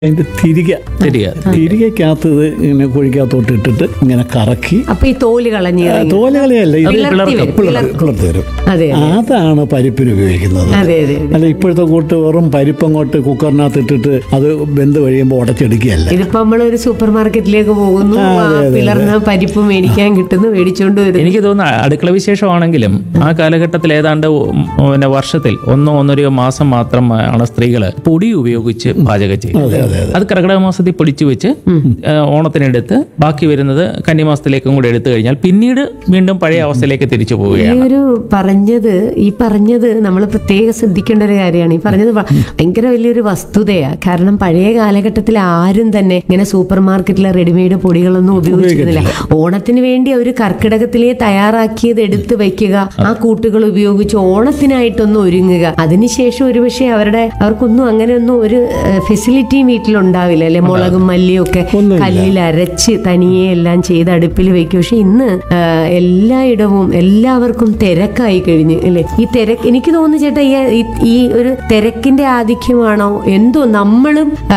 അതിന്റെ തിരിക തിരികെ തിരികെക്കകത്ത് ഇത് ഇങ്ങനെ കുഴിക്കകത്തോട്ട് ഇട്ടിട്ട് ഇങ്ങനെ കറക്കി അപ്പൊ ഈ തോല് കളഞ്ഞ് ആ, തോലുകളെയല്ല ഇത് പിളർത്തി വരും, പിളർ- പിളർത്തി വരും അതെ അതാണ് പരിപ്പിന് ഉപയോഗിക്കുന്നത് അതെ അതെ അല്ല ഇപ്പോഴത്തെ കൂട്ട് വെറും പരിപ്പങ്ങോട്ട് കുക്കറിനകത്ത് ഇട്ടിട്ട് അത് വെന്ത് കഴിയുമ്പോൾ ഉടച്ചെടുക്കുകയല്ല ഇതിപ്പോ നമ്മളൊരു സൂപ്പർ മാർക്കറ്റിലേക്ക് പോകുന്നു ആ പിളർന്ന പരിപ്പ് മേടിക്കാൻ കിട്ടുന്നു മേടിച്ചോണ്ട് വരുന്നു എനിക്ക് തോന്നുന്നു അടുക്കള വിശേഷമാണെങ്കിലും ആ കാലഘട്ടത്തിൽ ഏതാണ്ട് ഉം പിന്നെ വർഷത്തിൽ ഒന്നോ ഒന്നരയോ മാസം മാത്രമാണ് സ്ത്രീകൾ പൊടി ഉപയോഗിച്ച് പാചകം ചെയ്യുന്നത് അത് കർക്കിടക മാസത്തിൽ പൊടിച്ചു വെച്ച് ആ, ഓണത്തിനെടുത്ത് ബാക്കി വരുന്നത് കന്നിമാസത്തിലേക്കും കൂടെ എടുത്തു കഴിഞ്ഞാൽ പിന്നീട് വീണ്ടും പഴയ അവസ്ഥയിലേക്ക് തിരിച്ചു ഈ പോവുകയാണ് ഒരു പറഞ്ഞത് ഈ പറഞ്ഞത് നമ്മൾ പ്രത്യേകം ശ്രദ്ധിക്കേണ്ട ഒരു കാര്യമാണ് ഈ പറഞ്ഞത് വ- ഭയങ്കര വലിയൊരു വസ്തുതയാ കാരണം പഴയ കാലഘട്ടത്തിൽ ആരും തന്നെ ഇങ്ങനെ സൂപ്പർ മാർക്കറ്റിലെ റെഡിമെയ്ഡ് പൊടികളൊന്നും ഉപയോഗിച്ചിരുന്നില്ല ഓണത്തിന് വേണ്ടി അവർ കർക്കിടകത്തിലെ തയ്യാറാക്കിയത് എടുത്ത് വെക്കുക ആ കൂട്ടുകൾ ഉപയോഗിച്ച് ഓണത്തിനായിട്ടൊന്ന് ഒരുങ്ങുക അതിനുശേഷം ഒരുപക്ഷെ അവരുടെ അവർക്കൊന്നും അങ്ങനെയൊന്നും ഒരു ഫെസിലിറ്റിയും വീട്ടിലുണ്ടാവില്ല അല്ലെ മുളകും മല്ലിയും ഒക്കെ കല്ലിൽ അരച്ച് തനിയെ എല്ലാം ചെയ്ത് അടുപ്പിൽ വെക്കും പക്ഷെ ഇന്ന് ആ, എല്ലായിടവും എല്ലാവർക്കും തിരക്കായി കഴിഞ്ഞു അല്ലേ ഈ തിരക്ക് എനിക്ക് തോന്നുന്നു ചേട്ടാ ഈ ഈ- ഈ ഒരു തിരക്കിന്റെ ആധിക്യമാണോ എന്തോ നമ്മളും ആ,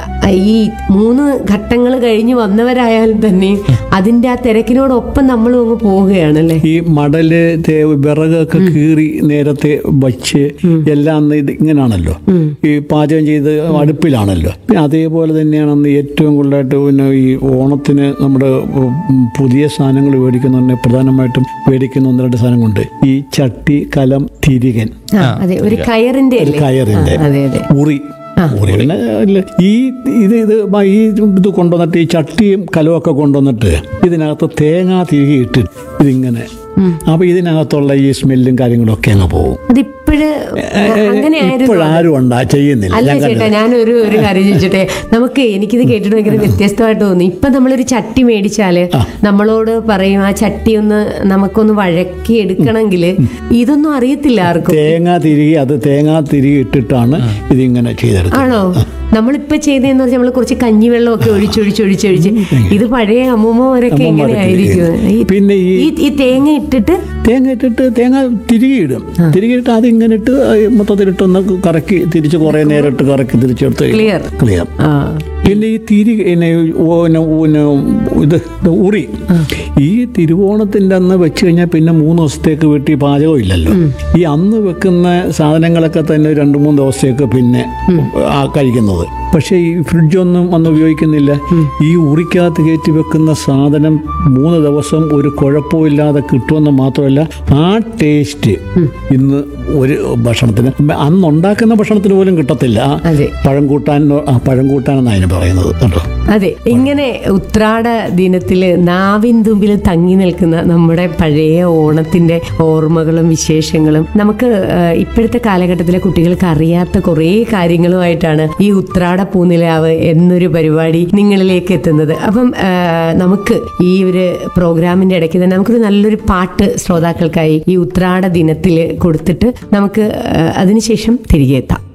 ഈ മൂന്ന് ഘട്ടങ്ങൾ കഴിഞ്ഞ് വന്നവരായാലും തന്നെ അതിന്റെ ആ തിരക്കിനോടൊപ്പം നമ്മളും അങ്ങ് പോവുകയാണല്ലേ ഈ മടല് തേ- വിറകൊക്കെ കീറി നേരത്തെ വച്ച് എല്ലാം അന്ന് ഇത് ഇങ്ങനാണല്ലോ ഈ പാചകം ചെയ്ത് അടുപ്പിലാണല്ലോ പിന്നെ അതേപോലെ തന്നെയാണ് അന്ന് ഏറ്റവും കൂടുതലായിട്ട് പിന്നെ ഈ ഓണത്തിന് നമ്മുടെ ഉം പുതിയ സാധനങ്ങൾ മേടിക്കുന്ന പ്രധാനമായിട്ടും മേടിക്കുന്ന ഒന്ന് രണ്ട് സാധനങ്ങളുണ്ട് ഈ ചട്ടി കലം തിരികൻ ആ, അതെ ഒരു കയറിന്റെ ഒരു അല്ലേ കയറിന്റെ അതെ അതെ ഉറി ഉറി പിന്നെ ഇല്ല. ഈ ഇത് ഇത് മ- ഈ ഇത് കൊണ്ടുവന്നിട്ട് ഈ ചട്ടിയും കലവും ഒക്കെ കൊണ്ടുവന്നിട്ട് ഇതിനകത്ത് തേങ്ങ തിരികെ ഇട്ട് ഇതിങ്ങനെ അപ്പൊ ഇതിനകത്തുള്ള ഈ സ്മെല്ലും കാര്യങ്ങളും ഒക്കെ അങ്ങ് പോകും അതിപ്പോഴ് അങ്ങനെയായിരുന്നു ഇപ്പോഴാരും ഉണ്ടാ ചെയ്യുന്നില്ല അല്ല ഞാൻ ചേട്ടാ ഞാനൊരു ഒരു കാര്യം ചോദിച്ചോട്ടെ നമുക്ക് എനിക്കിത് കേട്ടിട്ട് ഭയങ്കര വ്യത്യസ്തമായിട്ട് തോന്നി ഇപ്പൊ നമ്മളൊരു ചട്ടി മേടിച്ചാല് നമ്മളോട് പറയും ആ ചട്ടി ഒന്ന് നമുക്കൊന്ന് വഴക്കി എടുക്കണമെങ്കിൽ ഇതൊന്നും അറിയത്തില്ല ആർക്കും തേങ്ങ തിരികെ അത് തേങ്ങ തിരികെ ഇട്ടിട്ടാണ് ഇതിങ്ങനെ ചെയ്തെടുത്തത് ആണോ നമ്മളിപ്പോ ചെയ്തതെന്ന് പറഞ്ഞാൽ നമ്മൾ കുറച്ച് കഞ്ഞിവെള്ളമൊക്കെ ഒഴിച്ചൊഴിച്ച് ഒഴിച്ചൊഴിച്ച് ഇത് പഴയ അമ്മൂമ്മമാരൊക്കെ ഇങ്ങനെ ആയിരിക്കും ഈ- പിന്നെ ഈ ഈ ഈ തേങ്ങ ഇട്ടിട്ട് തേങ്ങ ഇട്ടിട്ട് തേങ്ങ തിരികെ ഇടും തിരികെ ഇട്ട് അതിങ്ങനെ ഇട്ട് മൊത്തത്തിലിട്ടൊന്ന് കറക്കി തിരിച്ച് കുറേ നേരം ഇട്ട് കറക്കി തിരിച്ചെടുത്ത് Clear. ക്ലിയർ ആ പിന്നെ ഈ തിരി പിന്നെ ഓ- പിന്നെ പിന്നെ ഇത് ഇത് ഉറി ഈ തിരുവോണത്തിൻ്റെ അന്ന് വെച്ച് കഴിഞ്ഞാൽ പിന്നെ മൂന്ന് ദിവസത്തേക്ക് വീട്ടിൽ പാചകം ഇല്ലല്ലോ ഈ അന്ന് വെക്കുന്ന സാധനങ്ങളൊക്കെ തന്നെ രണ്ട് മൂന്ന് ദിവസത്തേക്ക് പിന്നെ ആ കഴിക്കുന്നത് പക്ഷേ ഈ ഫ്രിഡ്ജൊന്നും അന്ന് ഉപയോഗിക്കുന്നില്ല ഈ ഉറിക്കകത്ത് കയറ്റി വെക്കുന്ന സാധനം മൂന്ന് ദിവസം ഒരു കുഴപ്പമില്ലാതെ കിട്ടുമെന്ന് മാത്രമല്ല ആ ടേസ്റ്റ് ഇന്ന് ഒരു ഭക്ഷണത്തിന് അന്ന് ഉണ്ടാക്കുന്ന ഭക്ഷണത്തിന് പോലും കിട്ടത്തില്ല ആ അതെ പഴം കൂട്ടാൻ ആ, പഴം കൂട്ടാൻ എന്നാണ് അതിന് പറയുന്നത് കേട്ടോ അതെ ഇങ്ങനെ ഉത്രാട ദിനത്തില് നാവിൻ തുമ്പിൽ തങ്ങി നിൽക്കുന്ന നമ്മുടെ പഴയ ഓണത്തിന്റെ ഓർമ്മകളും വിശേഷങ്ങളും നമുക്ക് ആ, ഇപ്പോഴത്തെ കാലഘട്ടത്തിലെ കുട്ടികൾക്ക് അറിയാത്ത കുറേ കാര്യങ്ങളുമായിട്ടാണ് ഈ ഉത്രാട പൂനിലാവ് എന്നൊരു പരിപാടി നിങ്ങളിലേക്ക് എത്തുന്നത് അപ്പം ആ, നമുക്ക് ഈ ഒരു പ്രോഗ്രാമിന്റെ ഇടയ്ക്ക് തന്നെ നമുക്കൊരു നല്ലൊരു പാട്ട് ശ്രോതാക്കൾക്കായി ഈ ഉത്രാട ദിനത്തിൽ കൊടുത്തിട്ട് നമുക്ക് ആ, അതിനുശേഷം തിരികെ എത്താം